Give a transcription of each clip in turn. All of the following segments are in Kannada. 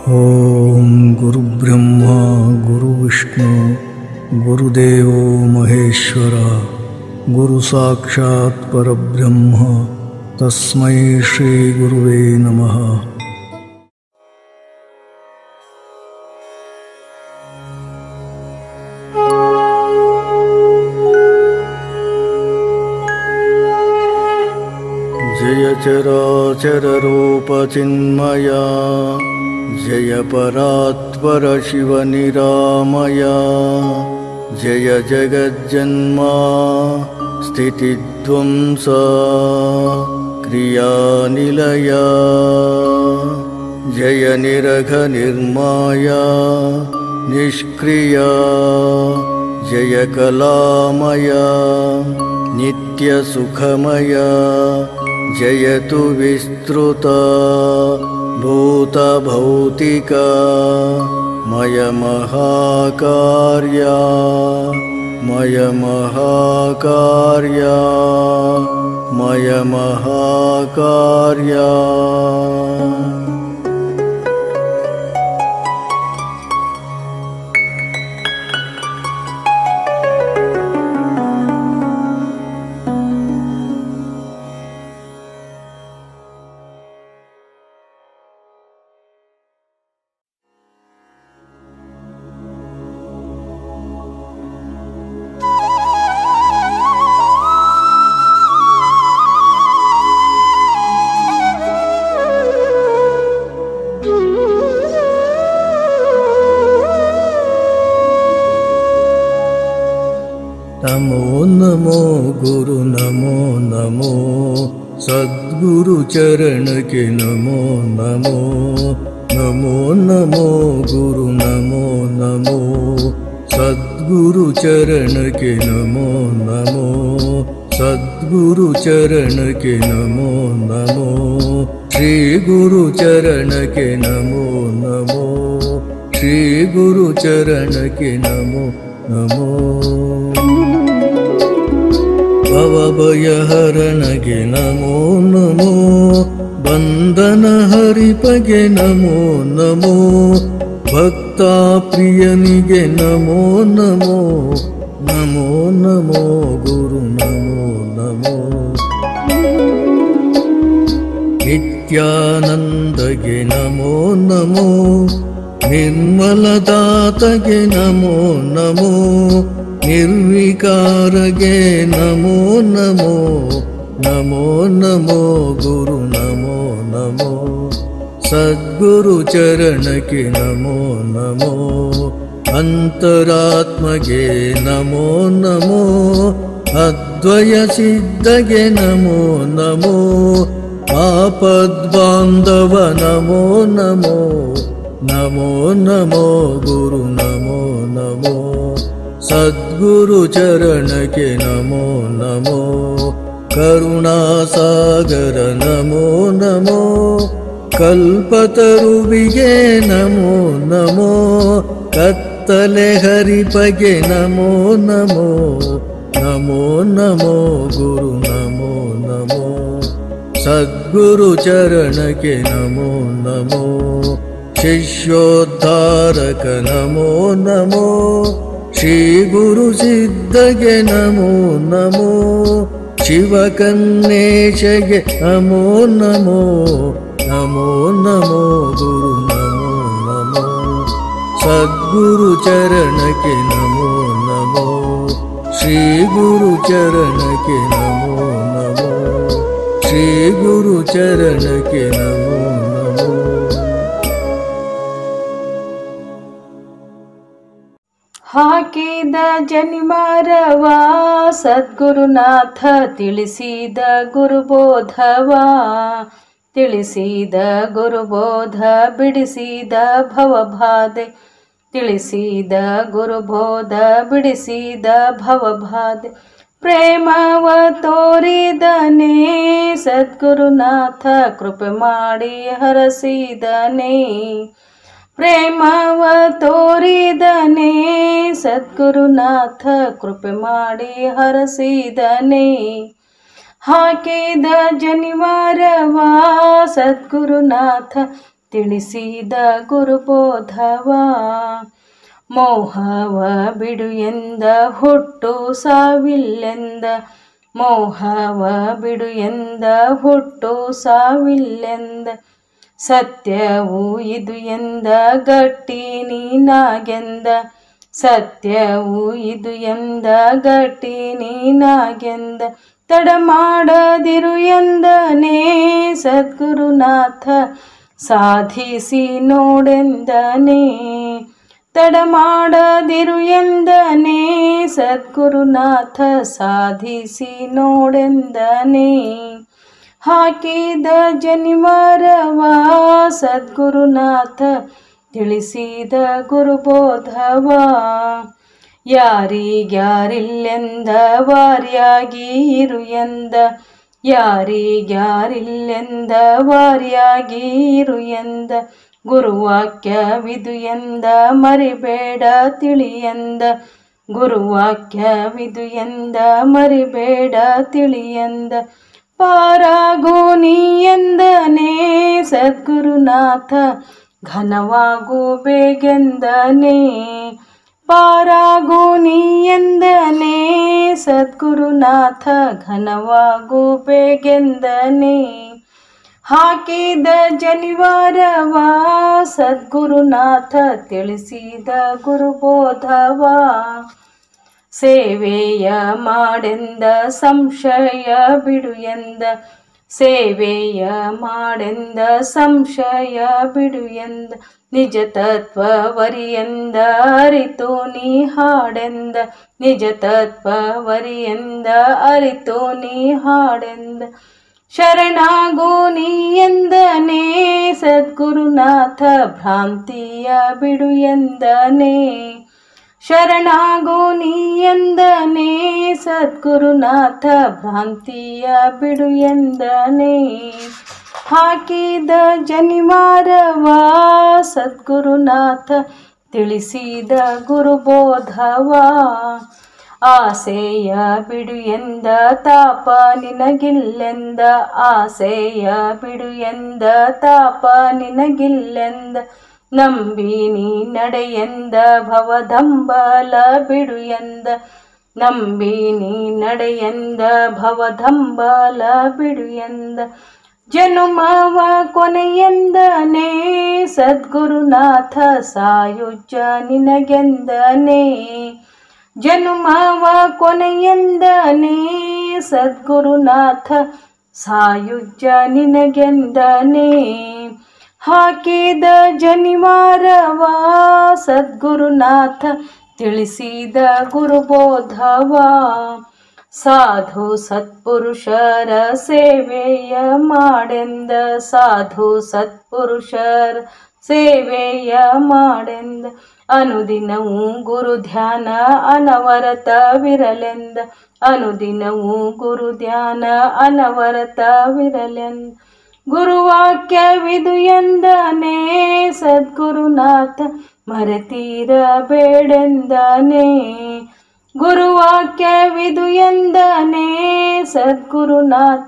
ॐ गुरुब्रह्मा गुरुविष्णु गुरुदेवो महेश्वर गुरुसाक्षात् परब्रह्म तस्मै श्रीगुरुवे नमः जय चराचररूपचिन्मया जय परात्परशिवनिरामया जय जगज्जन्मा स्थितिध्वंसा क्रियानिलया जय निरघनिर्माया निष्क्रिया जय कलामया नित्यसुखमया जयतु विस्तृता भूतभौतिका मयमहाकार्या मयमहाकार्या मयमहाकार्या ನಮೋ ನಮೋ ಗುರು ನಮೋ ನಮೋ ಸದ್ಗುರು ಚರಣಕ್ಕೆ ನಮೋ ನಮೋ ನಮೋ ನಮೋ ಗುರು ನಮೋ ನಮೋ ಸದ್ಗುರು ಚರಣಕ್ಕೆ ನಮೋ ನಮೋ ಸದ್ಗುರು ಚರಣಕ್ಕೆ ನಮೋ ನಮೋ ಶ್ರೀ ಗುರು ಚರಣಕ್ಕೆ ನಮೋ ನಮೋ ಶ್ರೀ ಗುರು ಚರಣಕ್ಕೆ ನಮೋ ನಮೋ ಭವಭಯಹರಣಗೆ ನಮೋ ನಮೋ ಬಂಧನ ಹರಿಪಗೆ ನಮೋ ನಮೋ ಭಕ್ತ ಪ್ರಿಯನಿಗೆ ನಮೋ ನಮೋ ನಮೋ ನಮೋ ಗುರು ನಮೋ ನಮೋ ನಿತ್ಯಾನಂದಗೆ ನಮೋ ನಮೋ ನಿರ್ಮಲದಾತಗೆ ನಮೋ ನಮೋ ನಿರ್ವಿಕಾರಗೆ ನಮೋ ನಮೋ ನಮೋ ನಮೋ ಗುರು ನಮೋ ನಮೋ ಸದ್ಗುರು ಚರಣಕ್ಕೆ ನಮೋ ನಮೋ ಅಂತರಾತ್ಮಗೆ ನಮೋ ನಮೋ ಅದ್ವಯ ಸಿದ್ಧಗೆ ನಮೋ ನಮೋ ಆಪದ್ಬಾಂಧವ ನಮೋ ನಮೋ ನಮೋ ನಮೋ ಗುರು ನಮೋ ನಮೋ ಸದ್ಗುರು ಚರಣಕ್ಕೆ ನಮೋ ನಮೋ ಕರುಣಾಸಾಗರ ನಮೋ ನಮೋ ಕಲ್ಪತರುವಿಗೆ ನಮೋ ನಮೋ ಕತ್ತಲೆ ಹರಿಪಗೆ ನಮೋ ನಮೋ ನಮೋ ನಮೋ ಗುರು ನಮೋ ನಮೋ ಸದ್ಗುರು ಚರಣಕ್ಕೆ ನಮೋ ನಮೋ ಶಿಷ್ಯೋದ್ಧಾರಕ ನಮೋ ನಮೋ ಶ್ರೀ ಗುರು ಸಿದ್ಧಗೆ ನಮೋ ನಮೋ ಶಿವಕನ್ನೇಶಗೆ ನಮೋ ನಮೋ ನಮೋ ನಮೋ ಗುರು ನಮೋ ನಮೋ ಸದ್ಗುರು ಚರಣಕ್ಕೆ ನಮೋ ನಮೋ ಶ್ರೀ ಗುರು ಚರಣಕ್ಕೆ ನಮೋ ನಮೋ ಶ್ರೀ ಗುರು ಚರಣಕ್ಕೆ ನಮೋ ನಮೋ ಹಾಕಿದ ಜನಿಮಾರವ ಸದ್ಗುರುನಾಥ ತಿಳಿಸಿದ ಗುರುಬೋಧವ ತಿಳಿಸಿದ ಗುರುಬೋಧ ಬಿಡಿಸಿದ ಭವಬಾಧೆ ತಿಳಿಸಿದ ಗುರುಬೋಧ ಬಿಡಿಸಿದ ಭವಬಾಧೆ ಪ್ರೇಮವ ತೋರಿದನೇ ಸದ್ಗುರುನಾಥ ಕೃಪೆ ಮಾಡಿ ಹರಸಿದನೇ ಪ್ರೇಮವ ತೋರಿದನೇ ಸದ್ಗುರುನಾಥ ಕೃಪೆ ಮಾಡಿ ಹರಸಿದನೇ ಹಾಕಿದ ಜನಿವಾರವ ಸದ್ಗುರುನಾಥ ತಿಳಿಸಿದ ಗುರುಬೋಧವ ಮೋಹವ ಬಿಡು ಎಂದ ಹುಟ್ಟು ಸಾವಿಲ್ಲೆಂದ ಮೋಹವ ಬಿಡು ಎಂದ ಹುಟ್ಟು ಸಾವಿಲ್ಲೆಂದ ಸತ್ಯವು ಇದು ಎಂದ ಗಟ್ಟಿ ನೀನಾಗೆಂದ ಸತ್ಯವು ಇದು ಎಂದ ಗಟ್ಟಿ ನೀನಾಗೆಂದ ತಡ ಮಾಡದಿರು ಎಂದನೇ ಸದ್ಗುರುನಾಥ ಸಾಧಿಸಿ ನೋಡೆಂದನೇ ತಡ ಮಾಡದಿರು ಎಂದನೇ ಸದ್ಗುರುನಾಥ ಸಾಧಿಸಿ ನೋಡೆಂದನೇ ಹಾಕಿದ ಜನಿವಾರವ ಸದ್ಗುರುನಾಥ ತಿಳಿಸಿದ ಗುರುಬೋಧವ ಯಾರಿಗ್ಯಾರಿಲ್ಲೆಂದ ವಾರ್ಯಾಗಿ ಇರು ಎಂದ ಯಾರಿಗ್ಯಾರಿಲ್ಲೆಂದ ವಾರ್ಯಾಗಿ ಇರು ಎಂದ ಗುರುವಾಕ್ಯವಿದು ಎಂದ ಮರಿಬೇಡ ತಿಳಿಯಂದ ಗುರುವಾಕ್ಯವಿದು ಎಂದ ಮರಿಬೇಡ ತಿಳಿಯಂದ ಪಾರಾಗು ನೀ ಎಂದನೇ ಸದ್ಗುರುನಾಥ ಘನವಾಗು ಬೇಗೆಂದನೇ ಪಾರಾಗು ನೀ ಎಂದನೇ ಸದ್ಗುರುನಾಥ ಘನವಾಗು ಬೇಗೆಂದನೇ ಹಾಕಿದ ಜನಿವಾರವ ಸದ್ಗುರುನಾಥ ತಿಳಿಸಿದ ಗುರುಬೋಧವ ಸೇವೆಯ ಮಾಡೆಂದ ಸಂಶಯ ಬಿಡು ಎಂದ ಸೇವೆಯ ಮಾಡೆಂದ ಸಂಶಯ ಬಿಡು ಎಂದ ನಿಜ ತತ್ವವರಿಯಂದ ಅರಿತು ನೀ ಹಾಡೆಂದ ನಿಜ ತತ್ವವರಿಯಂದ ಅರಿತು ನೀ ಹಾಡೆಂದ ಶರಣಾಗು ನೀ ಎಂದನೇ ಸದ್ಗುರುನಾಥ ಭ್ರಾಂತಿಯ ಬಿಡು ಎಂದನೇ ಶರಣಾಗು ನೀ ಎಂದನೇ ಸದ್ಗುರುನಾಥ ಭ್ರಾಂತಿಯ ಬಿಡು ಎಂದನೇ ಹಾಕಿದ ಜನಿವಾರವ ಸದ್ಗುರುನಾಥ ತಿಳಿಸಿದ ಗುರುಬೋಧವ ಆಸೆಯ ಬಿಡು ಎಂದ ತಾಪ ನಿನಗಿಲ್ಲೆಂದ ಆಸೆಯ ಬಿಡು ಎಂದ ತಾಪ ನಿನಗಿಲ್ಲೆಂದ ನಂಬಿ ನೀ ನಡೆಯೆಂದ ಭವದಂಬಲ ಬಿಡು ಎಂದ ನಂಬಿ ನೀ ನಡೆಯೆಂದ ಭವದಂಬಲ ಬಿಡು ಎಂದ ಜನುಮವ ಕೊನೆಯೆಂದನೇ ಸದ್ಗುರುನಾಥ ಸಾಯುಜ್ಯ ನಿನಗೆಂದನೇ ಜನುಮವ ಕೊನೆಯೆಂದನೇ ಸದ್ಗುರುನಾಥ ಸಾಯುಜ್ಯ ನಿನಗೆಂದನೇ ಹಾಕಿದ ಜನಿವಾರವ ಸದ್ಗುರುನಾಥ ತಿಳಿಸಿದ ಗುರುಬೋಧವ ಸಾಧು ಸತ್ಪುರುಷರ ಸೇವೆಯ ಮಾಡೆಂದ ಸಾಧು ಸತ್ಪುರುಷರ ಸೇವೆಯ ಮಾಡೆಂದ ಅನುದಿನವೂ ಗುರು ಧ್ಯಾನ ಅನವರತವಿರಲೆಂದ ಅನುದಿನವೂ ಗುರು ಧ್ಯಾನ ಅನವರತವಿರಲೆಂದ ಗುರುವಾಕ್ಯವಿದು ಎಂದನೇ ಸದ್ಗುರುನಾಥ ಮರೆತೀರಬೇಡೆಂದನೇ ಗುರುವಾಕ್ಯವಿದು ಎಂದನೇ ಸದ್ಗುರುನಾಥ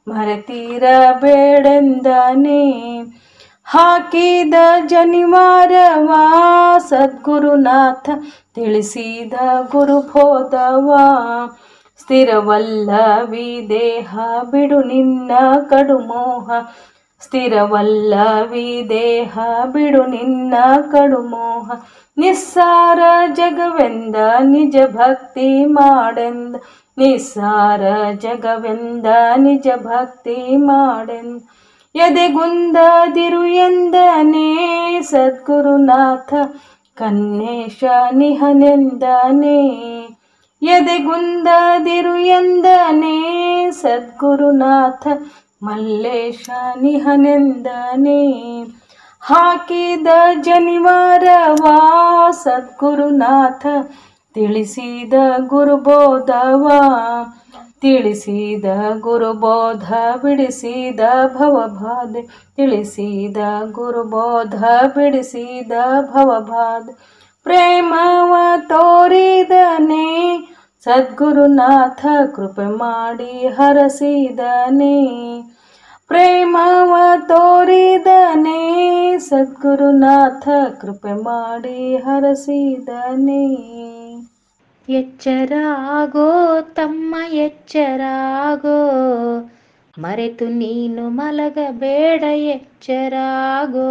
ಮರೆತೀರಬೇಡೆಂದನೇ ಹಾಕಿದ ಜನಿವಾರವ ಸದ್ಗುರುನಾಥ ತಿಳಿಸಿದ ಗುರುಬೋಧವ ಸ್ಥಿರವಲ್ಲವಿ ದೇಹ ಬಿಡು ನಿನ್ನ ಕಡುಮೋಹ ಸ್ಥಿರವಲ್ಲವಿ ದೇಹ ಬಿಡು ನಿನ್ನ ಕಡುಮೋಹ ನಿಸ್ಸಾರ ಜಗವೆಂದ ನಿಜ ಭಕ್ತಿ ಮಾಡೆಂದ ನಿಸ್ಸಾರ ಜಗವೆಂದ ನಿಜ ಭಕ್ತಿ ಮಾಡೆಂದ ಎದೆಗುಂದದಿರು ಎಂದನೇ ಸದ್ಗುರುನಾಥ ಕನ್ನೇಶ ನಿಹನೆಂದನೇ ಎದೆಗುಂದದಿರು ಎಂದನೇ ಸದ್ಗುರುನಾಥ ಮಲ್ಲೇಶ ನಿಹನೆಂದನೇ ಹಾಕಿದ ಜನಿವಾರವ ಸದ್ಗುರುನಾಥ ತಿಳಿಸಿದ ಗುರುಬೋಧವ ತಿಳಿಸಿದ ಗುರುಬೋಧ ಬಿಡಿಸಿದ ಭವಬಾಧೆ ತಿಳಿಸಿದ ಗುರುಬೋಧ ಬಿಡಿಸಿದ ಭವಬಾಧೆ ಪ್ರೇಮವ ತೋರಿದನೇ ಸದ್ಗುರುನಾಥ ಕೃಪೆ ಮಾಡಿ ಹರಸಿದನೇ ಪ್ರೇಮವ ತೋರಿದನೆ ಸದ್ಗುರುನಾಥ ಕೃಪೆ ಮಾಡಿ ಹರಸಿದನೆ ಎಚ್ಚರಾಗೋ ತಮ್ಮ ಎಚ್ಚರಾಗೋ ಮರೆತು ನೀನು ಮಲಗಬೇಡ ಎಚ್ಚರಾಗೋ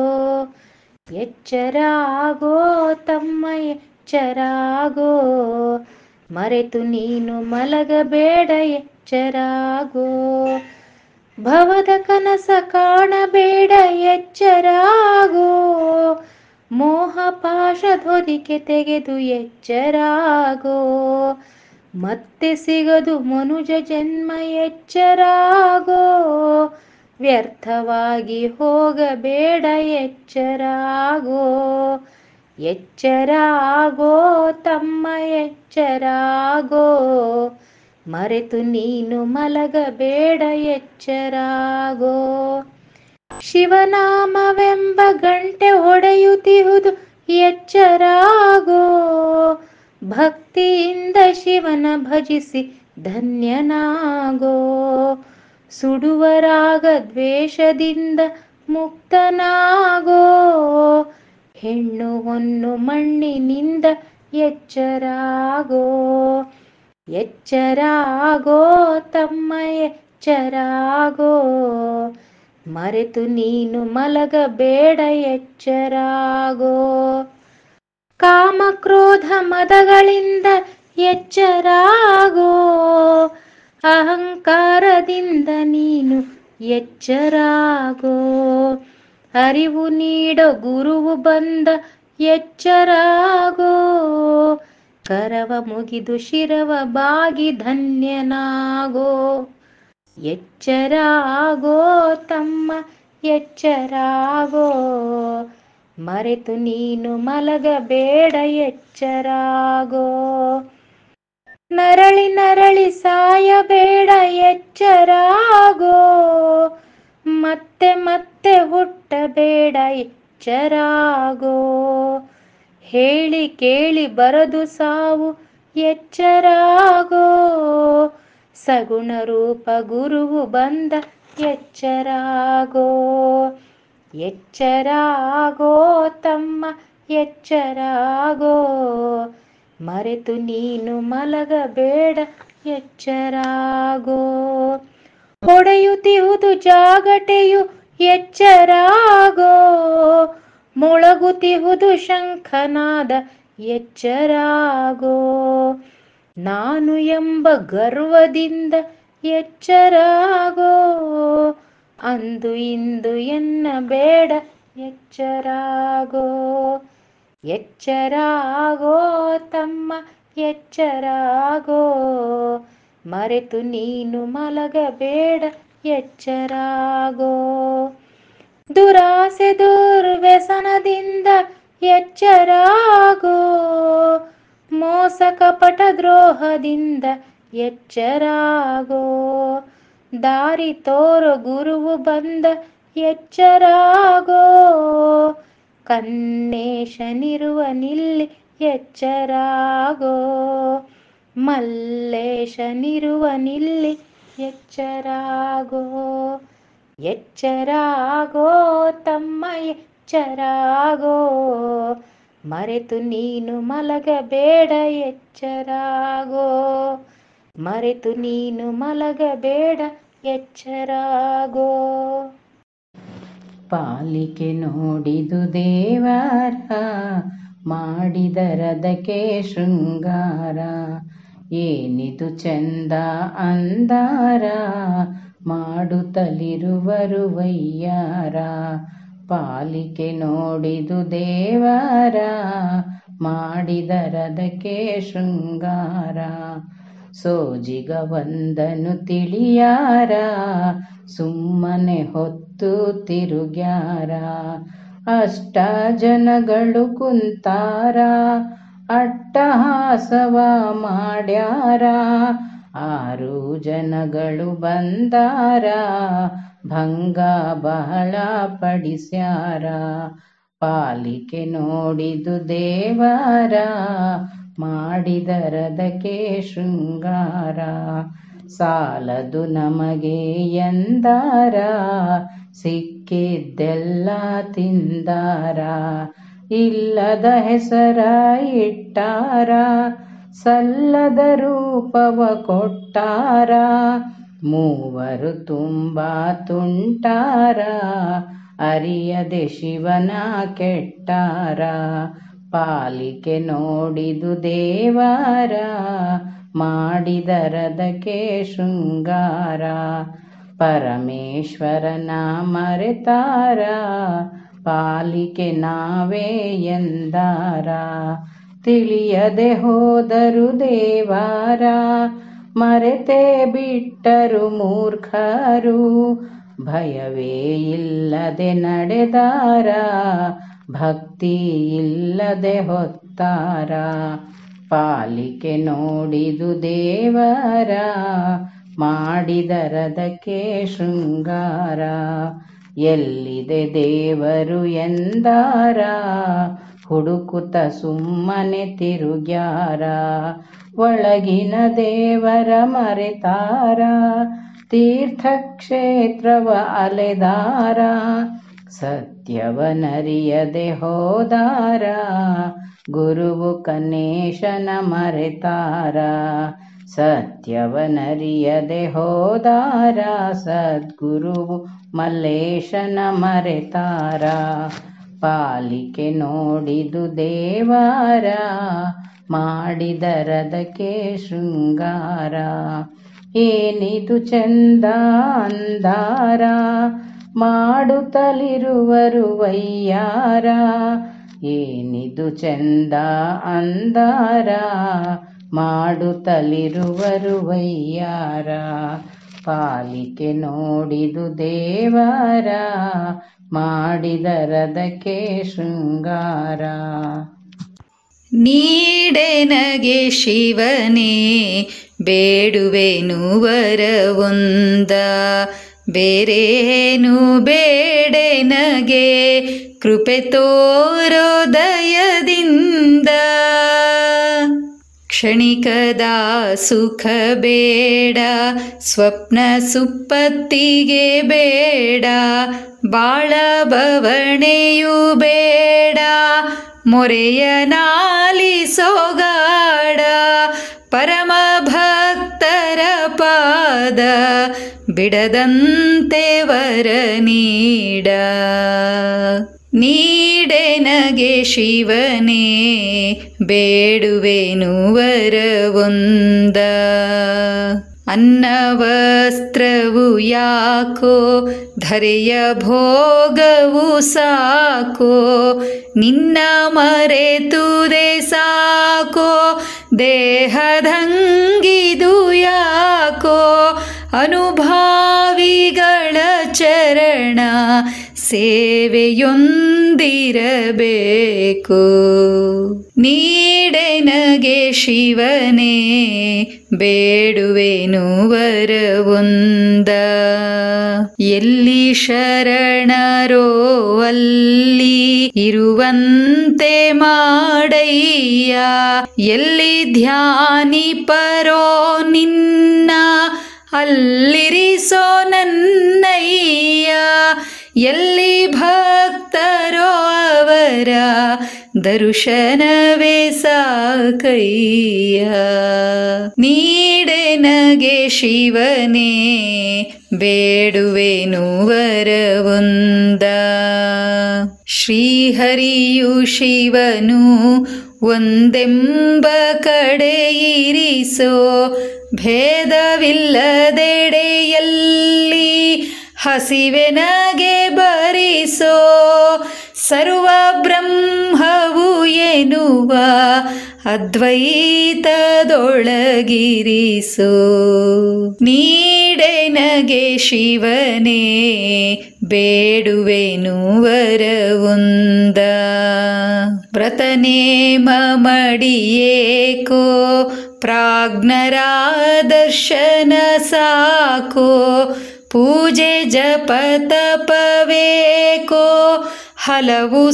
ಎಚ್ಚರಾಗೋ ತಮ್ಮ ಎಚ್ಚರಾಗೋ ಮರೆತು ನೀನು ಮಲಗಬೇಡ ಎಚ್ಚರಾಗೋ ಭವದ ಕನಸ ಕಾಣಬೇಡ ಎಚ್ಚರಾಗೋ ಮೋಹ ಪಾಶದೊದಿಕೆ ತೆಗೆದು ಎಚ್ಚರಾಗೋ ಮತ್ತೆ ಸಿಗದು ಮನುಜ ಜನ್ಮ ಎಚ್ಚರಾಗೋ ವ್ಯರ್ಥವಾಗಿ ಹೋಗಬೇಡ ಎಚ್ಚರಾಗೋ ಎಚ್ಚರಾಗೋ ತಮ್ಮ ಎಚ್ಚರಾಗೋ ಮರೆತು ನೀನು ಮಲಗಬೇಡ ಎಚ್ಚರಾಗೋ ಶಿವನಾಮವೆಂಬ ಗಂಟೆ ಹೊಡೆಯುತ್ತಿಹುದು ಎಚ್ಚರಾಗೋ ಭಕ್ತಿಯಿಂದ ಶಿವನ ಭಜಿಸಿ ಧನ್ಯನಾಗೋ ಸುಡುವ ರಾಗ ದ್ವೇಷದಿಂದ ಮುಕ್ತನಾಗೋ ಹೆಣ್ಣು ಹೊನ್ನು ಮಣ್ಣಿನಿಂದ ಎಚ್ಚರಾಗೋ ಎಚ್ಚರಾಗೋ ತಮ್ಮ ಎಚ್ಚರಾಗೋ ಮರೆತು ನೀನು ಮಲಗಬೇಡ ಎಚ್ಚರಾಗೋ ಕಾಮಕ್ರೋಧ ಮದಗಳಿಂದ ಎಚ್ಚರಾಗೋ ಅಹಂಕಾರದಿಂದ ನೀನು ಎಚ್ಚರಾಗೋ ಅರಿವು ನೀಡೋ ಗುರುವು ಬಂದ ಎಚ್ಚರಾಗೋ ಕರವ ಮುಗಿದು ಶಿರವ ಬಾಗಿ ಧನ್ಯನಾಗೋ ಎಚ್ಚರಾಗೋ ತಮ್ಮ ಎಚ್ಚರಾಗೋ ಮರೆತು ನೀನು ಮಲಗಬೇಡ ಎಚ್ಚರಾಗೋ ನರಳಿ ನರಳಿ ಸಾಯಬೇಡ ಎಚ್ಚರಾಗೋ ಮತ್ತೆ ಮತ್ತೆ ಹುಟ್ಟಬೇಡ ಎಚ್ಚರಾಗೋ ಹೇಳಿ ಕೇಳಿ ಬರದು ಸಾವು ಎಚ್ಚರಾಗೋ ಸಗುಣ ರೂಪ ಗುರುವು ಬಂದ ಎಚ್ಚರಾಗೋ ಎಚ್ಚರಾಗೋ ತಮ್ಮ ಎಚ್ಚರಾಗೋ ಮರೆತು ನೀನು ಮಲಗಬೇಡ ಎಚ್ಚರಾಗೋ ಹೊಡೆಯುತ್ತಿಹುದು ಜಾಗಟೆಯು ಎಚ್ಚರಾಗೋ ಮೊಳಗುತ್ತಿಹುದು ಶಂಖನಾದ ಎಚ್ಚರಾಗೋ ನಾನು ಎಂಬ ಗರ್ವದಿಂದ ಎಚ್ಚರಾಗೋ ಅಂದು ಇಂದು ಎನ್ನ ಬೇಡ ಎಚ್ಚರಾಗೋ ಎಚ್ಚರಾಗೋ ತಮ್ಮ ಎಚ್ಚರಾಗೋ ಮರೆತು ನೀನು ಮಲಗಬೇಡ ಎಚ್ಚರಾಗೋ ದುರಾಸೆ ದುರ್ವ್ಯಸನದಿಂದ ಎಚ್ಚರಾಗೋ ಮೋಸ ಕಪಟ ದ್ರೋಹದಿಂದ ಎಚ್ಚರಾಗೋ ದಾರಿ ತೋರೋ ಗುರುವು ಬಂದ ಎಚ್ಚರಾಗೋ ಕನ್ನೇಶನಿರುವ ನಿಲ್ಲಿ ಎಚ್ಚರಾಗೋ ಮಲ್ಲೇಶನಿರುವ ನಿಲ್ಲಿ ಎಚ್ಚರಾಗೋ ಎಚ್ಚರಾಗೋ ತಮ್ಮ ಎಚ್ಚರಾಗೋ ಮರೆತು ನೀನು ಮಲಗಬೇಡ ಎಚ್ಚರಾಗೋ ಮರೆತು ನೀನು ಮಲಗಬೇಡ ಎಚ್ಚರಾಗೋ ಪಾಲಿಕೆ ನೋಡಿದು ದೇವರ ಮಾಡಿದರದಕ್ಕೆ ಶೃಂಗಾರ ಏನಿದು ಚಂದ ಅಂದಾರ ಮಾಡುತ್ತಲಿರುವರು ವಯ್ಯಾರ ಪಾಲಿಕೆ ನೋಡಿದು ದೇವರ ಮಾಡಿದರದಕ್ಕೆ ಶೃಂಗಾರ ಸೋಜಿಗ ಒಂದನು ತಿಳಿಯಾರ ಸುಮ್ಮನೆ ಹೊತ್ತು ತಿರುಗ್ಯಾರ ಅಷ್ಟ ಜನಗಳು ಕುಂತಾರ ಅಟ್ಟಹಾಸವ ಮಾಡ್ಯಾರ ಆರು ಜನಗಳು ಬಂದಾರ ಭಂಗ ಬಹಳ ಪಡಿಸ್ಯಾರ ಪಾಲಿಕೆ ನೋಡಿದು ದೇವರ ಮಾಡಿದರದಕ್ಕೆ ಶೃಂಗಾರ ಸಾಲದು ನಮಗೆ ಎಂದಾರ ಸಿಕ್ಕಿದ್ದೆಲ್ಲ ತಿಂದಾರ ಇಲ್ಲದ ಹೆಸರ ಇಟ್ಟಾರ ಸಲ್ಲದ ರೂಪವ ಕೊಟ್ಟಾರ ಮೂವರು ತುಂಬ ತುಂಟಾರ ಅರಿಯದೆ ಶಿವನ ಕೆಟ್ಟಾರ ಪಾಲಿಕೆ ನೋಡಿದು ದೇವಾರ ಮಾಡಿದರದಕ್ಕೆ ಶೃಂಗಾರ ಪರಮೇಶ್ವರನ ಮರೆತಾರ ಪಾಲಿಕೆ ನಾವೇ ಎಂದಾರ ತಿಳಿಯದೆ ಹೋದರು ದೇವಾರ ಮರೆತೇ ಬಿಟ್ಟರು ಮೂರ್ಖರು ಭಯವೇ ಇಲ್ಲದೆ ನಡೆದಾರ ಭಕ್ತಿ ಇಲ್ಲದೆ ಹೊತ್ತಾರ ಪಾಲಿಕೆ ನೋಡಿದು ದೇವರ ಮಾಡಿದರದಕ್ಕೆ ಶೃಂಗಾರ ಎಲ್ಲಿದೆ ದೇವರು ಎಂದಾರ ಹುಡುಕುತ್ತ ಸುಮ್ಮನೆ ತಿರುಗ್ಯಾರ ಒಳಗಿನ ದೇವರ ಮರೆತಾರ ತೀರ್ಥಕ್ಷೇತ್ರವ ಅಲೆದಾರ ಸತ್ಯವನರಿಯದೆ ಹೋದಾರ ಗುರುವು ಕನೇಶನ ಮರೆತಾರ ಸತ್ಯವನರಿಯದೆ ಹೋದಾರ ಸದ್ಗುರುವು ಮಲ್ಲೇಶನ ಮರೆತಾರ ಪಾಲಿಕೆ ನೋಡಿದು ದೇವಾರ ಮಾಡಿದರದಕ್ಕೆ ಶೃಂಗಾರ ಏನಿದು ಚಂದ ಅಂದಾರ ಮಾಡುತ್ತಲಿರುವರು ವಯ್ಯಾರ ಏನಿದು ಚಂದ ಅಂದಾರ ಮಾಡುತ್ತಲಿರುವರು ವಯ್ಯಾರ ಪಾಲಿಕೆ ನೋಡಿದು ದೇವರ ಮಾಡಿದರದಕ್ಕೆ ಶೃಂಗಾರ ನೀಡೆನಗೆ ಶಿವನೇ ಬೇಡುವೆನು ವರವೊಂದ ಬೇರೇನು ಬೇಡೆನಗೆ ಕೃಪೆ ತೋರೋ ದಯದಿಂದ ಕ್ಷಣಿಕದ ಸುಖ ಬೇಡ ಸ್ವಪ್ನ ಸುಪ್ಪತ್ತಿಗೆ ಬೇಡ ಬಾಳ ಬವಣೆಯೂ ಬೇಡ ಮೊರೆಯ ನಾಲಿಸೋಗಾಡ ಪರಮ ಭಕ್ತರ ಪಾದ ಬಿಡದಂತೆ ವರ ನೀಡ ನೀಡೆನಗೆ ಶಿವನೇ ಬೇಡುವೆನು ವರವೊಂದ ಅನ್ನವಸ್ತ್ರವು ಯಾಕೋ ಧರೆಯ ಭೋಗವು ಸಾಕೋ ನಿನ್ನ ಮರೆತುದೆ ಸಾಕೋ ದೇಹದಂಗಿದು ಯಾಕೋ ಅನುಭಾವಿಗಳ ಚರಣ ಸೇವೆಯೊಂದಿರಬೇಕು ನೀಡೆನಗೆ ಶಿವನೇ ಬೇಡುವೆನು ವರವೊಂದ ಎಲ್ಲಿ ಶರಣರೋ ಅಲ್ಲಿ ಇರುವಂತೆ ಮಾಡಯ್ಯ ಎಲ್ಲಿ ಧ್ಯಾನಿಪರೋ ನಿನ್ನ ಅಲ್ಲಿರಿಸೋ ನನ್ನಯ್ಯ ಎಲ್ಲಿ ಭಕ್ತರೋ ಅವರ ದರ್ಶನವೇ ಸಾಕಯ್ಯ ನೀಡೆನಗೆ ಶಿವನೇ ಬೇಡುವೆನು ವರವೊಂದ ಶ್ರೀಹರಿಯು ಶಿವನು ಒಂದೆಂಬ ಕಡೆ ಇರಿಸೋ ಭೇದವಿಲ್ಲದೆಡೆಯಲ್ಲಿ ಹಸಿವೆನಗೆ ಬರಿಸೋ ಸರ್ವ ಬ್ರಹ್ಮವು ಎನ್ನುವ ಅದ್ವೈತದೊಳಗಿರಿಸೋ ನೀಡೆನಗೆ ಶಿವನೇ ಬೇಡುವೆನು ವರವೊಂದ ವ್ರತನೇಮ ಮಡಿಯೇಕೋ ಪ್ರಾಜ್ಞರ ದರ್ಶನ ಸಾಕೋ ಪೂಜೆ ಜಪ ತಪವೇಕೋ ಹಲವು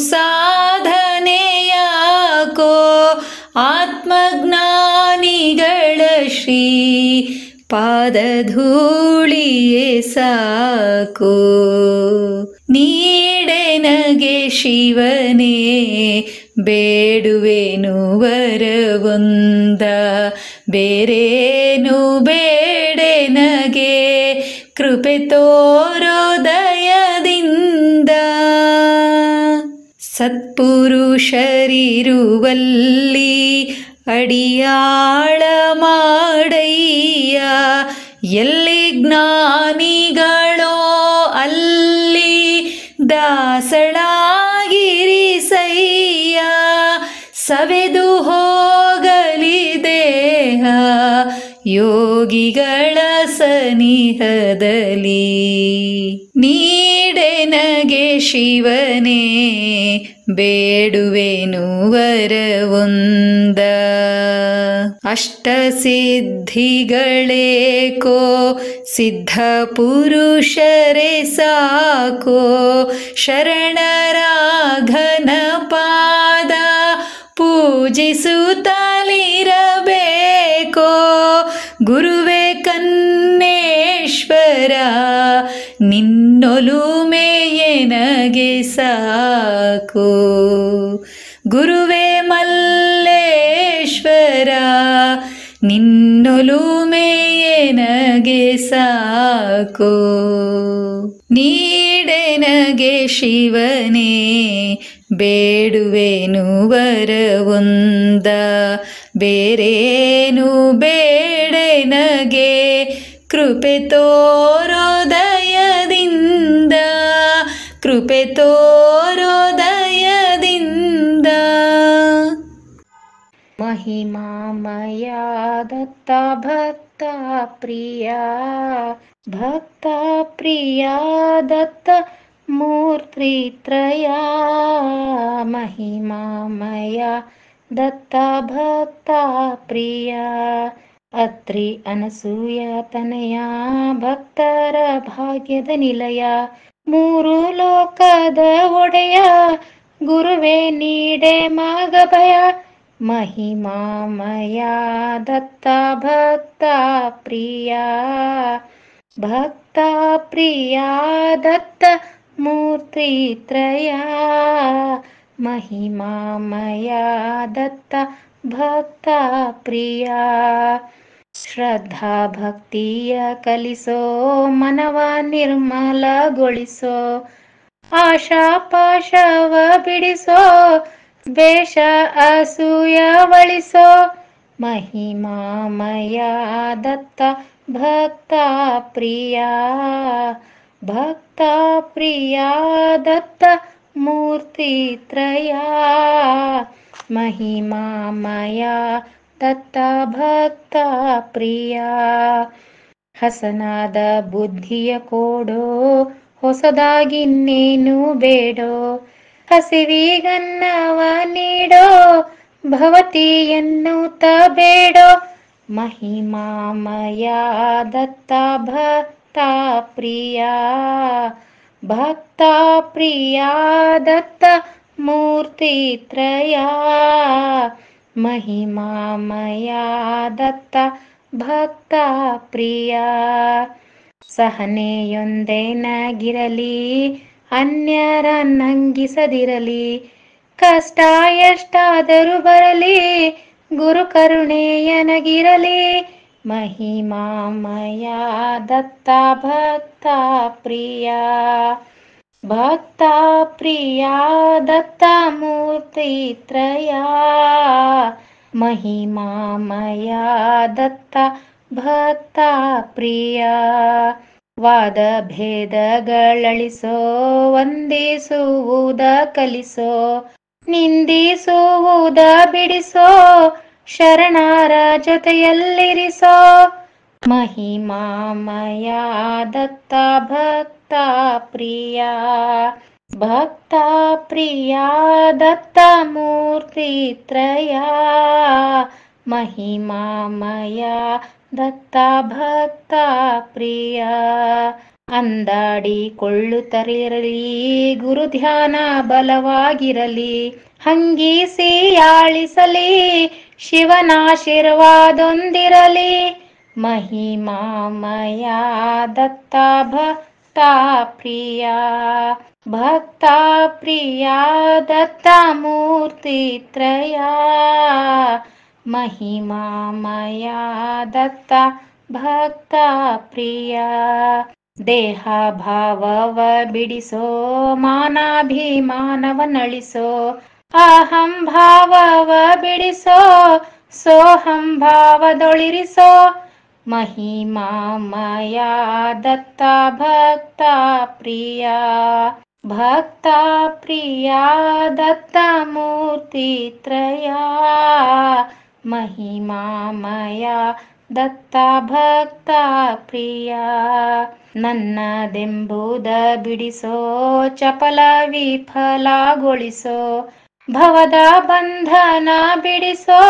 ಸಾಧನೆಯಾಕೋ ಆತ್ಮಜ್ಞಾನಿಗಳ ಶ್ರೀ ಪಾದಧೂಳಿಯೇ ಸಾಕು ನೀಡೆನಗೆ ಶಿವನೇ ಬೇಡುವೆನು ವರವೊಂದ ಬೇರೇನು ಬೇಡೆನಗೆ ಕೃಪೆ ತೋರೋದಯದಿಂದ ಸತ್ಪುರುಷರಿರುವಲ್ಲಿ ಅಡಿಯಾಳ ಮಾಡಯ್ಯ ಎಲ್ಲಿ ಜ್ಞಾನಿಗಳೋ ಅಲ್ಲಿ ದಾಸಳಾಗಿರಿಸಯ್ಯ ಸವೆದು ಹೋಗಲಿ ದೇಹ ಯೋಗಿಗಳ ಸನಿಹದಲ್ಲಿ ನೀಡೆನಗೆ ಶಿವನೇ ಬೇಡುವೆನು ವರವೊಂದ ಅಷ್ಟಸಿದ್ಧಿಗಳೇಕೋ ಸಿದ್ಧ ಪುರುಷರೇ ಸಾಕೋ ಶರಣರಾಘನ ಪಾದ ಪೂಜಿಸುತ್ತಲಿರಬೇಕೋ ಗುರುವೇ ಕನ್ನೇಶ್ವರ ನಿನ್ನೊಲುಮೆಯನಗೆ ಸಾಕು ಗುರುವೇ ಮಲ್ಲೇಶ್ವರ ನಿನ್ನೊಲುಮೆಯನಗೆ ಸಾಕು ನೀಡೆನಗೆ ಶಿವನೇ ಬೇಡುವೆನು ವರವೊಂದ ಬೇರೇನು ಬೇಡೆನಗೆ ಕೃಪೆ ತೋರೋದಯದಿಂದ ಕೃಪೆ ತೋರೋದಯದಿಂದ महिमामय दत्त भक्त प्रिया भक्त प्रिया दत्त मूर्तित्रया महिमामय दत्त भक्त प्रिया ಅತ್ರಿ ಅನಸೂಯ ತನಯ ಭಕ್ತರ ಭಾಗ್ಯದ ನಿಲಯ ಮೂರು ಲೋಕದ ಒಡೆಯ ಗುರುವೇ ನೀಡೆ ಮಗ ಭಯ महिमामय दत्त भक्त प्रिया भक्त प्रिया दत्त मूर्तित्रया महिमामय दत्त भक्त प्रिया ಶ್ರದ್ಧಾ ಭಕ್ತಿಯ ಕಲಿಸೋ ಮನವ ನಿರ್ಮಲಗೊಳಿಸೋ ಆಶಾ ಪಾಶವ ಬಿಡಿಸೋ ದ್ವೇಷ ಅಸೂಯವಳಿಸೋ महिमामय दत्त भक्त प्रिया भक्त प्रिया दत्त मूर्तित्रया महिमामय ದತ್ತ ಭಕ್ತ ಪ್ರಿಯ ಹಸನಾದ ಬುದ್ಧಿಯ ಕೋಡೋ ಹೊಸದಾಗಿನ್ನೇನು ಬೇಡೋ ಹಸಿವಿಗನ್ನವ ನೀಡೋ ಭವತಿ ಎನ್ನುತ್ತ ಬೇಡೋ महिमामय दत्त भक्त प्रिया भक्त प्रिया दत्त मूर्तित्रया महिमामय दत्त ಭಕ್ತ ಪ್ರಿಯ ಸಹನೆಯೊಂದೇನಾಗಿರಲಿ ಅನ್ಯರ ನಂಗಿಸದಿರಲಿ ಕಷ್ಟ ಎಷ್ಟಾದರೂ ಬರಲಿ ಗುರು ಕರುಣೆಯನಗಿರಲಿ महिमामय दत्त भक्त प्रिय भक्त प्रिया दत्त मूर्तित्रया महिमामय दत्त ಭಕ್ತ ಪ್ರಿಯ ವಾದ ಭೇದಗಳಳಿಸೋ ವಂದಿಸುವುದ ಕಲಿಸೋ ನಿಂದಿಸುವುದ ಬಿಡಿಸೋ ಶರಣರ ಜೊತೆಯಲ್ಲಿರಿಸೋ महिमामय दत्त भक्त प्रिय भक्त प्रिया दत्त मूर्तित्रया महिमामय ದತ್ತ ಭಕ್ತ ಪ್ರಿಯ ಅಂದಾಡಿಕೊಳ್ಳುತ್ತಲಿರಲಿ ಗುರು ಧ್ಯಾನ ಬಲವಾಗಿರಲಿ ಹಂಗಿಸಿ ಆಳಿಸಲಿ ಶಿವನಾಶೀರ್ವಾದೊಂದಿರಲಿ महिमामया दत्ता भक्ता प्रिया भक्ता प्रिया दत्ता मूर्तित्रया महिमामया दत्ता ಭಕ್ತ ಪ್ರಿಯ ದೇಹ ಭಾವವ ಬಿಡಿಸೋ ಮಾನಾಭಿಮಾನವ ನಳಿಸೋ ಅಹಂ ಭಾವವ ಬಿಡಿಸೋ ಸೋಹಂ ಭಾವದೊಳಿರಿಸೋ ಮಹಿಮಾಮಯ ದತ್ತ ಭಕ್ತ ಪ್ರಿಯ ಭಕ್ತ ಪ್ರಿಯ ದತ್ತ ಮೂರ್ತಿ ತ್ರಯ ಮಹಿಮಾಮಯ ದತ್ತ ಭಕ್ತ ಪ್ರಿಯ ನನ್ನದೆಂಬುದ ಬಿಡಿಸೋ ಚಪಲ ವಿಫಲಗೊಳಿಸೋ ಭವದ ಬಂಧನ ಬಿಡಿಸೋ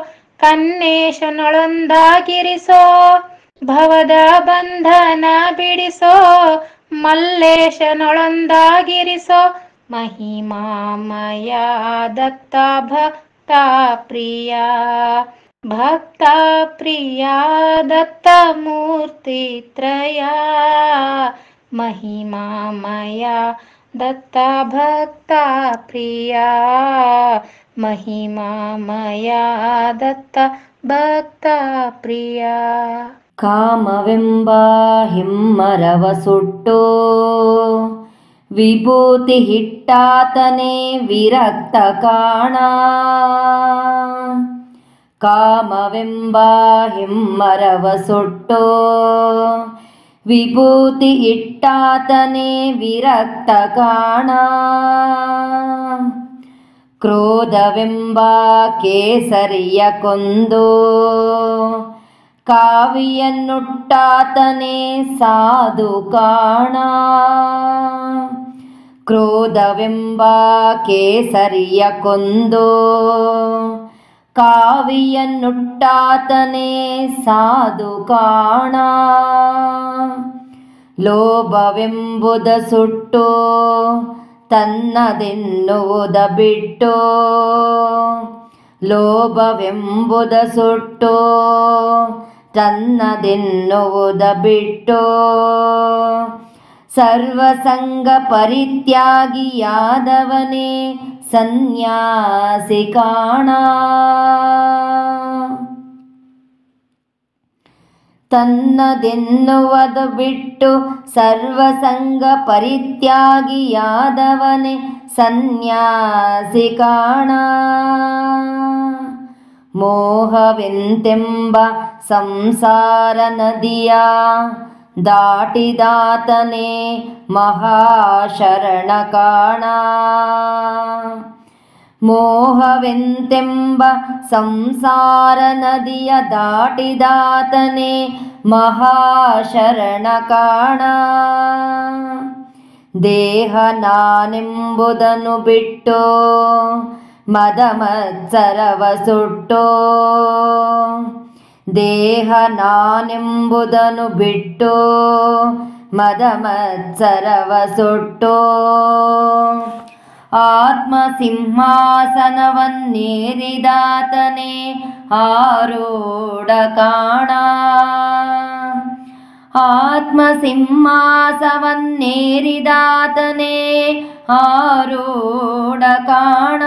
ಕನ್ನೇಶನೊಳೊಂದಾಗಿರಿಸೋ ಭವದ ಬಂಧನ ಬಿಡಿಸೋ ಮಲ್ಲೇಶನೊಳೊಂದಾಗಿರಿಸೋ ಮಹಿಮಾಮಯ ದತ್ತ ಭಕ್ತ ಪ್ರಿಯ ಭಕ್ತ ಪ್ರಿಯ ದತ್ತ ಮೂರ್ತಿ ತ್ರಯ ಮಹಿಮಾಮಯ ದತ್ತ ಭಕ್ತ ಪ್ರಿಯ ಮಹಿಮಾಮಯ ದತ್ತ ಭಕ್ತ ಪ್ರಿಯ ಕಾಮವೆಂಬ ಹಿಮ್ಮರವ ಸುಟ್ಟು ವಿಭೂತಿ ಹಿಟ್ಟಾತನೇ ವಿರಕ್ತ ಕಾಣ ಕಾಮವೆಂಬ ಹಿಮ್ಮರವ ಸುಟ್ಟು ವಿಭೂತಿ ಇಟ್ಟಾತನೇ ವಿರಕ್ತ ಕಾಣ ಕ್ರೋಧವೆಂಬ ಕೇಸರಿಯ ಕೊಂದು ಕಾವಿಯನ್ನುಟ್ಟಾತನೇ ಸಾಧು ಕಾಣ ಕ್ರೋಧವೆಂಬ ಕೇಸರಿಯ ಕೊಂದು ಕಾವಿಯನ್ನುಟ್ಟಾತನೇ ಸಾಧು ಕಾಣ ಲೋಭವೆಂಬುದ ಸುಟ್ಟು ತನ್ನದೆನ್ನುವುದ ಬಿಟ್ಟು ಲೋಭವೆಂಬುದ ಸುಟ್ಟು ತನ್ನದೆನ್ನುವುದ ಬಿಟ್ಟು ಸರ್ವಸಂಗ ಪರಿತ್ಯಾಗಿಯಾದವನೇ ಸನ್ಯಾಸಿ ಕಾಣ ತನ್ನದೆನ್ನುವುದು ಬಿಟ್ಟು ಸರ್ವಸಂಗ ಪರಿತ್ಯಾಗಿಯಾದವನೇ ಸನ್ಯಾಸಿ ಕಾಣ ಮೋಹವೆಂತೆಂಬ ಸಂಸಾರ ನದಿಯ ದಾಟಿದಾತನೇ ಮಹಾಶರಣ ಕಾಣ ಮೋಹವೆಂತೆಂಬ ಸಂಸಾರ ನದಿಯ ದಾಟಿದಾತನೇ ಮಹಾಶರಣ ಕಾಣ ದೇಹ ನಾನೆಂಬುದನ್ನು ಬಿಟ್ಟು ಮದ ಮತ್ಸರವ ಸುಟ್ಟು ದೇಹ ನಾನೆಂಬುದನ್ನು ಬಿಟ್ಟು ಮದ ಮತ್ಸರವ ಸುಟ್ಟು ಆತ್ಮ ಸಿಂಹಾಸನವನ್ನೇರಿದಾತನೇ ಆರೂಢ ಕಾಣ ಆತ್ಮ ಸಿಂಹಾಸವನ್ನೇರಿದಾತನೇ ಆರೂಢ ಕಾಣ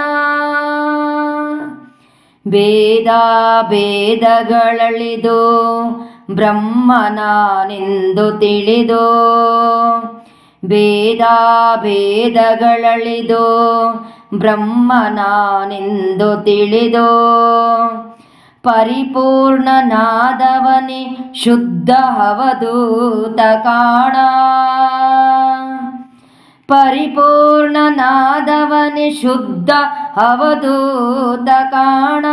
ಭೇದ ಭೇದಗಳಳಿದು ಬ್ರಹ್ಮನಾನೆಂದು ತಿಳಿದು ಭೇದ ಭೇದಗಳಳಿದು ಬ್ರಹ್ಮನಾನೆಂದು ತಿಳಿದು ಪರಿಪೂರ್ಣನಾದವನೇ ಶುದ್ಧ ಅವಧೂತ ಕಾಣ ಪರಿಪೂರ್ಣನಾದವನೇ ಶುದ್ಧ ಅವಧೂತ ಕಾಣ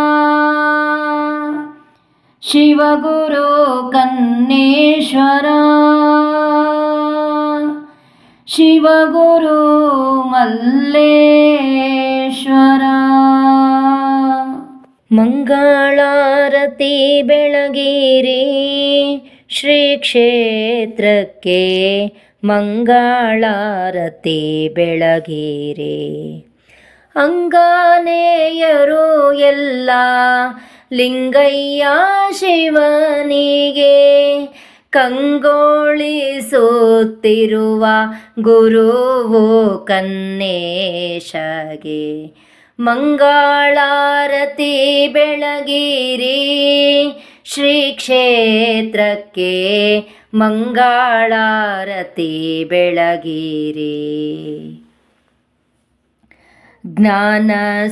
ಶಿವಗುರು ಕನ್ನೇಶ್ವರ ಶಿವಗುರು ಮಲ್ಲೇಶ್ವರ ಮಂಗಳಾರತಿ ಬೆಳಗಿರಿ ಶ್ರೀ ಕ್ಷೇತ್ರಕ್ಕೆ ಮಂಗಳಾರತಿ ಬೆಳಗಿರಿ ಅಂಗಾನೇಯರು ಎಲ್ಲ ಲಿಂಗಯ್ಯ ಶಿವನಿಗೆ ಕಂಗೊಳಿಸುತ್ತಿರುವ ಗುರುವು ಕನ್ನೇಶಗೆ ಮಂಗಳಾರತಿ ಬೆಳಗಿರಿ ಶ್ರೀ ಕ್ಷೇತ್ರಕ್ಕೆ ಮಂಗಳಾರತಿ ಬೆಳಗಿರಿ ಜ್ಞಾನ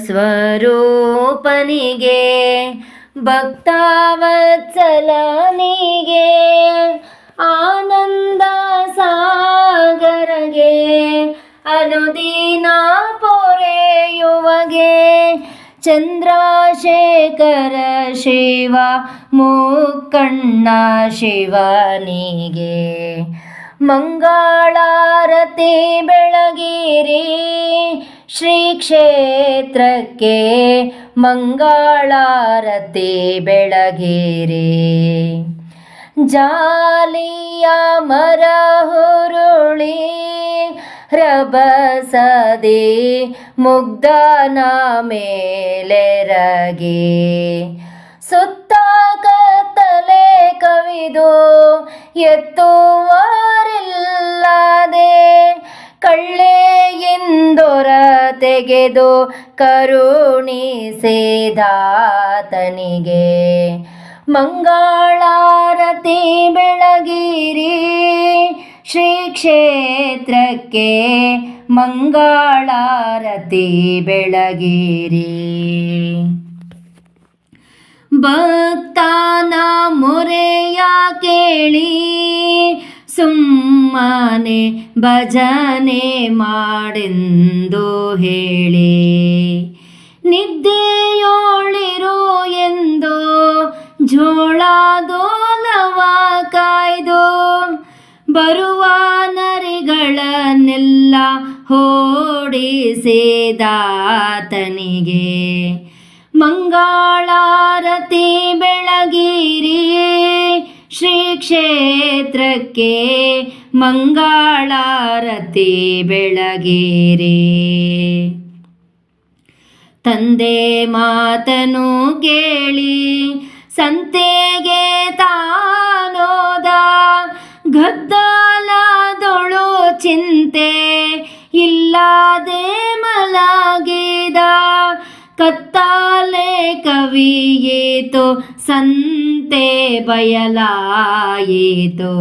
ಸ್ವರೂಪನಿಗೆ ಭಕ್ತವತ್ಸಲನಿಗೆ ಆನಂದ ಸಾಗರಗೆ ಅನುದಿನ ಪೊರೆಯುವಗೆ ಚಂದ್ರಶೇಖರ ಶಿವ ಮುಕ್ಕಣ್ಣ ಶಿವನಿಗೆ ಮಂಗಳಾರತಿ ಬೆಳಗಿರಿ ಶ್ರೀ ಕ್ಷೇತ್ರಕ್ಕೆ ಮಂಗಳಾರತಿ ಬೆಳಗಿರಿ ಜಾಲಿಯ ಮರ ಹುರುಳಿ ರಭಸದಿ ಮುಗ್ಧನ ಮೇಲೆರಗಿ ಸುತ್ತ ಕತ್ತಲೆ ಕವಿದು ಎತ್ತುವರಿಲ್ಲದೆ ಕಳ್ಳೆಯಿಂದೊರ ತೆಗೆದು ಕರುಣಿಸಿದಾತನಿಗೆ ಮಂಗಳಾರತಿ ಬೆಳಗಿರಿ ಶ್ರೀ ಕ್ಷೇತ್ರಕ್ಕೆ ಮಂಗಳಾರತಿ ಬೆಳಗಿರಿ ಭಕ್ತನ ಮೊರೆಯ ಕೇಳಿ ಸುಮ್ಮನೆ ಭಜನೆ ಮಾಡೆಂದು ಹೇಳಿ ನಿದ್ದೆಯೋಳಿರು ಎಂದು ಜೋಳದೋಲವ ಕಾಯ್ದು ಬರುವ ನರಿಗಳನ್ನೆಲ್ಲ ಓಡಿಸಿದಾತನಿಗೆ ಮಂಗಳಾರತಿ ಬೆಳಗಿರಿ ಶ್ರೀ ಕ್ಷೇತ್ರಕ್ಕೆ ಮಂಗಳಾರತಿ ಬೆಳಗಿರಿ ತಂದೆ ಮಾತನು ಕೇಳಿ ಸಂತೆಗೆ ತಾನೋದ ಗದ್ದಲದೊಳು ಚಿಂತೆ ಇಲ್ಲದೆ ಮಲಗಿದ ಕತ್ತಾಲೆ ಕವಿಯಿತು ಸಂತೆ ಬಯಲಾಯಿತು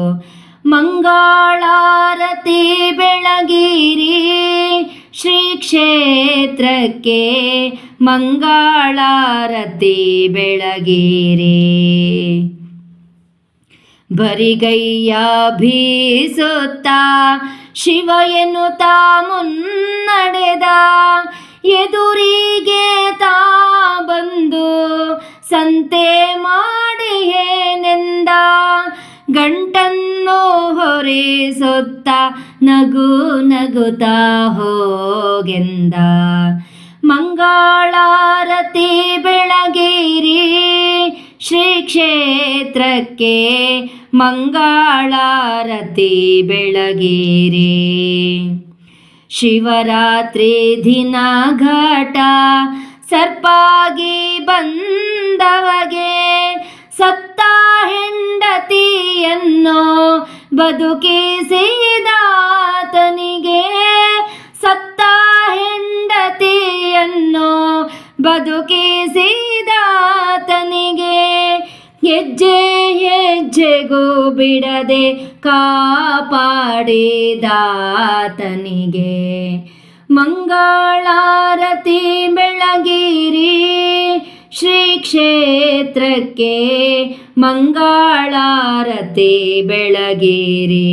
ಮಂಗಳಾರತಿ ಬೆಳಗಿರಿ ಶ್ರೀ ಕ್ಷೇತ್ರಕ್ಕೆ ಮಂಗಳಾರತಿ ಬೆಳಗಿರಿ ಬರಿಗೈಯ ಬೀಸುತ್ತ ಶಿವ ಎನ್ನುತ್ತ ಮುನ್ನಡೆದ ಎದುರಿಗೆ ತಾ ಬಂದು ಸಂತೆ ಮಾಡಿ ಏನೆಂದ ಗಂಟನ್ನು ಹೊರಿಸುತ್ತ ನಗು ನಗುತ್ತ ಹೋಗೆಂದ ಮಂಗಳಾರತಿ ಬೆಳಗಿರಿ ಶ್ರೀ ಕ್ಷೇತ್ರಕ್ಕೆ ಮಂಗಳಾರತಿ ಬೆಳಗಿರಿ ಶಿವರಾತ್ರಿ ದಿನ ಘಟ ಸರ್ಪಾಗಿ ಬಂದವಗೆ ಸತ್ತ ಹೆಂಡತಿಯನ್ನು ಬದುಕಿಸಿದಾತನಿಗೆ ಸತ್ತ ಹೆಂಡತಿಯನ್ನು ಬದುಕಿಸಿದಾತನಿಗೆ ಹೆಜ್ಜೆ ಹೆಜ್ಜೆಗೂ ಬಿಡದೆ ಕಾಪಾಡಿದಾತನಿಗೆ ಮಂಗಳಾರತಿ ಬೆಳಗಿರಿ ಶ್ರೀ ಕ್ಷೇತ್ರಕ್ಕೆ ಮಂಗಳಾರತಿ ಬೆಳಗಿರಿ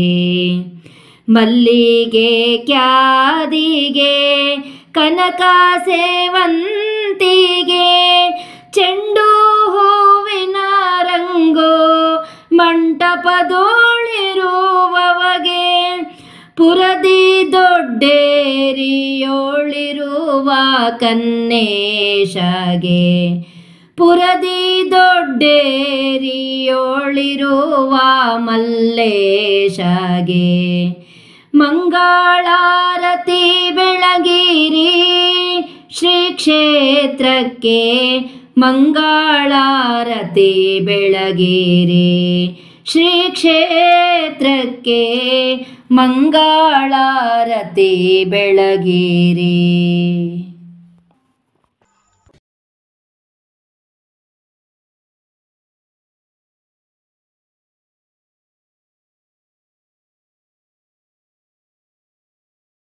ಮಲ್ಲಿಗೆ ಕ್ಯಾದಿಗೆ ಕನಕ ಸೇವಂತಿಗೆ ಚೆಂಡು ಹೂವಿನ ರಂಗು ಮಂಟಪದೋಳಿರುವವಗೆ ಪುರದಿ ದೊಡ್ಡೇರಿಯೋಳಿರುವ ಕನ್ನೇಶಗೆ ಪುರದಿ ದೊಡ್ಡೇರಿಯೋಳಿರುವ ಮಲ್ಲೇಶಗೆ ಮಂಗಳಾರತಿ ಬೆಳಗಿರಿ ಶ್ರೀ ಕ್ಷೇತ್ರಕ್ಕೆ ಮಂಗಳಾರತಿ ಬೆಳಗೇರೆ ಶ್ರೀ ಕ್ಷೇತ್ರಕ್ಕೆ ಮಂಗಳಾರತಿ ಬೆಳಗೇರೆ